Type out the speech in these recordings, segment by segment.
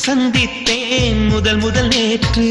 சந்தித்தேன் முதல் முதல் நேற்று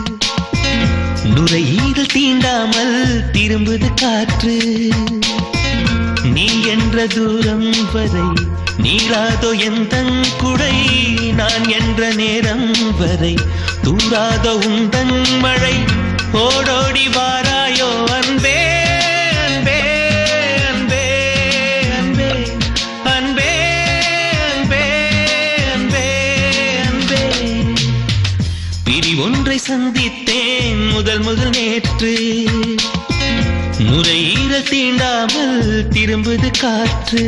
நுரையீரல் தீண்டாமல் திரும்புது காற்று நீ என்ற தூரம் வரை நீளாதோ எந்த குடை நான் என்ற நேரம் வரை தூராதோ உந்தன் மழை ஓடோடி வாராயோ அன்பே அன்பே அன்பே அன்பே அன்பே அன்பே அன்பே அன்பே பிரி ஒன்றை சந்தித்தேன் முதல் முதல் நேற்று நுரையீரல் தீண்டாமல் திரும்புது காற்று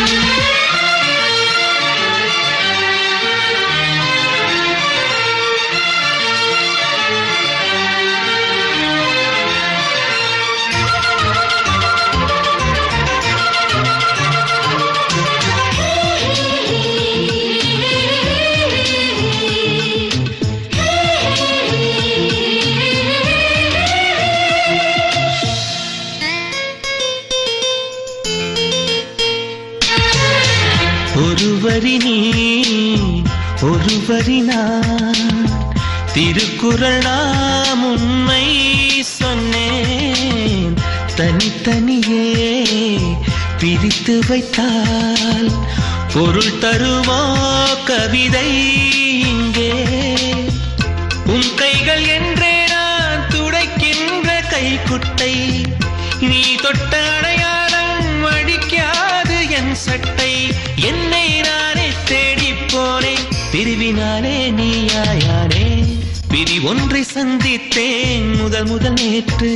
ஒருவரி நீ ஒருவரி நான் திருக்குறள் நாம் உண்மை சொன்னேன் தனித்தனியே பிரித்து வைத்தால் பொருள் தருவோ கவிதை இங்கே உன் கைகள் என்றே நான் துடைக்கின்ற கைக்குட்டை நீ தொட்ட அடையாளம் அடிக்காது என் சட்டை என்னை நானே தேடிப் போனேன் பிரிவினாலே நீயாயானே பிரி ஒன்றை சந்தித்தேன் முதல் முதல் நேற்று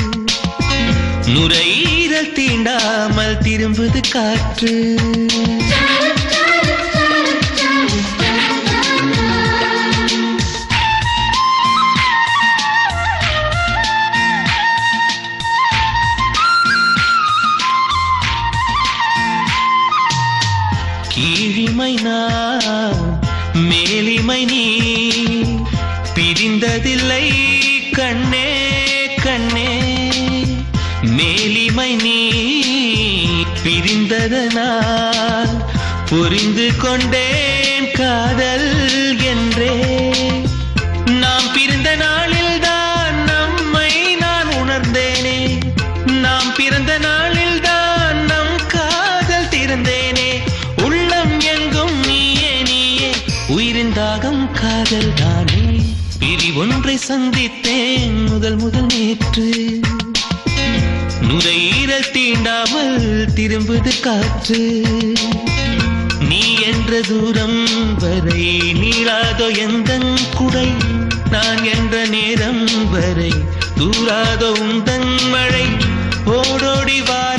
நுரையீரல் தீண்டாமல் திரும்புது காற்று கீழிமை நான் மேலிமை நீ பிரிந்ததில்லை கண்ணே கண்ணே மேலிமை நீ பிரிந்ததனால் புரிந்து கொண்டேன் காதல் என்றே நாம் பிறந்த நாளில் தான் நம்மை நான் உணர்ந்தேனே நாம் பிறந்த நாளில் தான் நம் காதல் திறந்தேனே உள்ளம் எங்கும் நீயே நீயே உயிரின் தாகம் காதல் தானே பிரி ஒன்றை சந்தித்தேன் முதல் முதல் நேற்று நுரையீரல் தீண்டாமல் திரும்புது காற்று நீ என்ற தூரம் வரை நீளாதோ எந்த குடை நான் என்ற நேரம் வரை தூராதோ உந்தன் மழை ஓடோடி வா